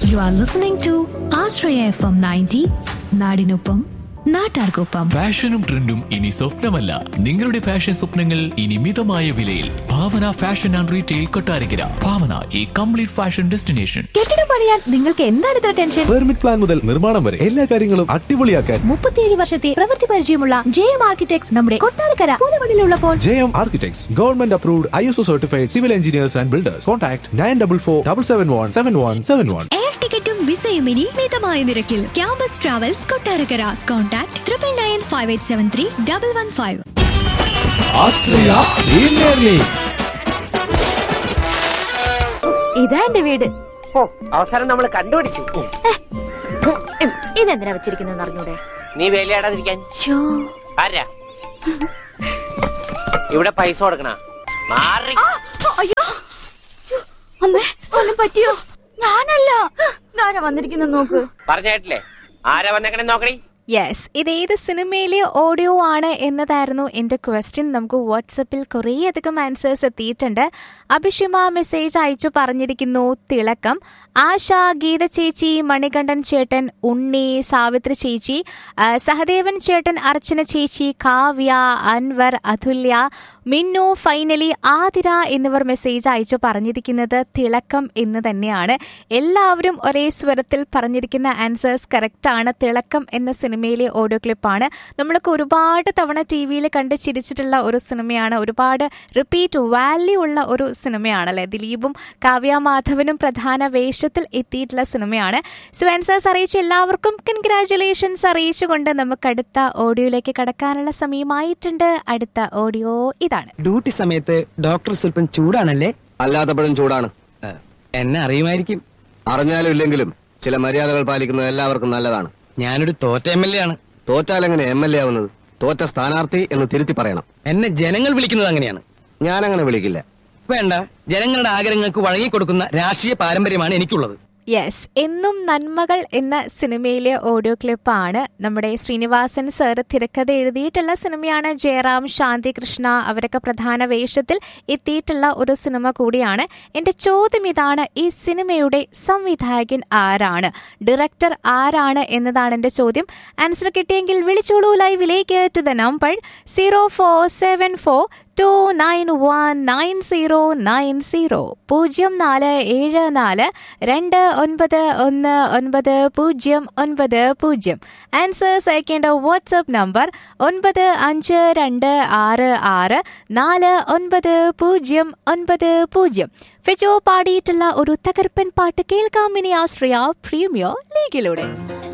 You are listening to Ashraya FM 90, നാടിനൊപ്പം നാട്ടാർക്കൊപ്പം ഫാഷനും ട്രെൻഡും ഇനി സ്വപ്നമല്ല നിങ്ങളുടെ ഫാഷൻ സ്വപ്നങ്ങൾ ഇനി മിതമായ വിലയിൽ Bhavana fashion and retail Kottarakkara Bhavana ഈ കംപ്ലീറ്റ് ഫാഷൻ ഡെസ്റ്റിനേഷൻ കെട്ടിടം പണിയാൻ നിങ്ങൾക്ക് എന്താണ് ഇത്ര ടെൻഷൻ പെർമിറ്റ് പ്ലാൻ മുതൽ നിർമ്മാണം വരെ എല്ലാ കാര്യങ്ങളും അടിപൊളിയാക്കാൻ മുപ്പത്തിയേഴ് വർഷത്തെ പ്രവൃത്തി പരിചയമുള്ള ജെ എം ആർക്കിടെക്ട്സ് നമ്മുടെ കൊട്ടാരക്കര പുതുമണിലുള്ളപ്പോൾ J M architects government approved I S O certified civil engineers and builders contact nine double four double seven one seven one seven one air ടിക്കറ്റും വിസയും ഇനി മിതമായ നിരക്കിൽ campus travels Kottarakkara contact triple nine five eight seven three double one five ഇതാ എന്റെ വീട് ഓ അവസാനം നമ്മൾ കണ്ടുപിടിച്ചു ഉം, ഇതെന്തിനാ വെച്ചിരിക്കുന്നത് അറിഞ്ഞൂടെ നീ വേലയാടാതിരിക്കാൻ ഷോ ആരാ ഇവിടെ പൈസ കൊടുക്കണ മാറി അയ്യോ അമ്മേ ഒന്നും പറ്റിയോ ഞാനല്ല ഞാനാ വന്നിരിക്കുന്ന നോക്ക് പറഞ്ഞേട്ടില്ലേ ആരാ വന്നേക്കണേ നോക്കണേ യെസ് ഇത് ഏത് സിനിമയിലെ ഓഡിയോ ആണ് എന്നതായിരുന്നു എൻ്റെ ക്വസ്റ്റ്യൻ നമുക്ക് വാട്സപ്പിൽ കുറേയധികം ആൻസേഴ്സ് എത്തിയിട്ടുണ്ട് അഭിഷിമ മെസ്സേജ് അയച്ചു പറഞ്ഞിരിക്കുന്നു തിളക്കം ആശ ഗീത ചേച്ചി മണികണ്ഠൻ ചേട്ടൻ ഉണ്ണി സാവിത്രി ചേച്ചി ആ, സഹദേവൻ ചേട്ടൻ അർച്ചന ചേച്ചി കാവ്യ അൻവർ അതുല്യ മിന്നു ഫൈനലി ആതിര എന്നിവർ മെസ്സേജ് അയച്ചു പറഞ്ഞിരിക്കുന്നത് തിളക്കം എന്ന് തന്നെയാണ് എല്ലാവരും ഒരേ സ്വരത്തിൽ പറഞ്ഞിരിക്കുന്ന ആൻസേഴ്സ് കറക്റ്റ് ആണ് തിളക്കം എന്ന സിനിമയിലെ ഓഡിയോ ക്ലിപ്പാണ് നമ്മളൊക്കെ ഒരുപാട് തവണ ടി വിയിൽ കണ്ട് ചിരിച്ചിട്ടുള്ള ഒരു സിനിമയാണ് ഒരുപാട് റിപ്പീറ്റ് വാല്യൂ ഉള്ള ഒരു സിനിമയാണ് അല്ലെ ദിലീപും കാവ്യ മാധവനും പ്രധാന വേഷത്തിൽ എത്തിയിട്ടുള്ള സിനിമയാണ് സോ ആൻസേഴ്സ് അറിയിച്ച എല്ലാവർക്കും കൺഗ്രാറ്റുലേഷൻസ് അറിയിച്ചുകൊണ്ട് നമുക്ക് അടുത്ത ഓഡിയോയിലേക്ക് കടക്കാനുള്ള സമയമായിട്ടുണ്ട് അടുത്ത ഓഡിയോ ഇതാണ് ഡ്യൂട്ടി സമയത്ത് ഡോക്ടർ സ്വല്പം ചൂടാണല്ലേ അല്ലാത്തപ്പോഴും ചൂടാണ് ഏ, എന്നെ അറിയുമായിരിക്കും അറിഞ്ഞാലും ഇല്ലെങ്കിലും ചില മര്യാദകൾ പാലിക്കുന്നത് എല്ലാവർക്കും നല്ലതാണ് ഞാനൊരു തോറ്റ എം എൽ എ ആണ് തോറ്റാലെങ്ങനെ എം എൽ എ ആവുന്നത് തോറ്റ സ്ഥാനാർത്ഥി എന്ന് തിരുത്തി പറയണം എന്നെ ജനങ്ങൾ വിളിക്കുന്നത് അങ്ങനെയാണ് ഞാനങ്ങനെ വിളിക്കില്ല വേണ്ട ജനങ്ങളുടെ ആഗ്രഹങ്ങൾക്ക് വഴങ്ങിക്കൊടുക്കുന്ന രാഷ്ട്രീയ പാരമ്പര്യമാണ് എനിക്കുള്ളത് യെസ് എന്നും നന്മകൾ എന്ന സിനിമയിലെ ഓഡിയോ ക്ലിപ്പാണ് നമ്മുടെ ശ്രീനിവാസൻ സർ തിരക്കഥ എഴുതിയിട്ടുള്ള സിനിമയാണ് ജയറാം ശാന്തി കൃഷ്ണ അവരൊക്കെ പ്രധാന വേഷത്തിൽ എത്തിയിട്ടുള്ള ഒരു സിനിമ കൂടിയാണ് എൻ്റെ ചോദ്യം ഇതാണ് ഈ സിനിമയുടെ സംവിധായകൻ ആരാണ് ഡയറക്ടർ ആരാണ് എന്നതാണ് എൻ്റെ ചോദ്യം ആൻസർ കിട്ടിയെങ്കിൽ വിളിച്ചോളൂ ലൈവിലേക്ക് to the number zero four seven four two nine one nine zero nine zero പൂജ്യം നാല് ഏഴ് നാല് രണ്ട് ഒൻപത് ഒന്ന് ഒൻപത് പൂജ്യം ഒൻപത് പൂജ്യം ആൻസേഴ്സ് അയക്കേണ്ട വാട്സപ്പ് നമ്പർ ഒൻപത് അഞ്ച് രണ്ട് ആറ് ആറ് നാല് ഒൻപത് പൂജ്യം ഒൻപത് പൂജ്യം ഫെജോ പാടിയിട്ടുള്ള ഒരു തകർപ്പൻ പാട്ട് കേൾക്കാം ഇനി ആശ്രയ പ്രീമിയോ ലീഗിലൂടെ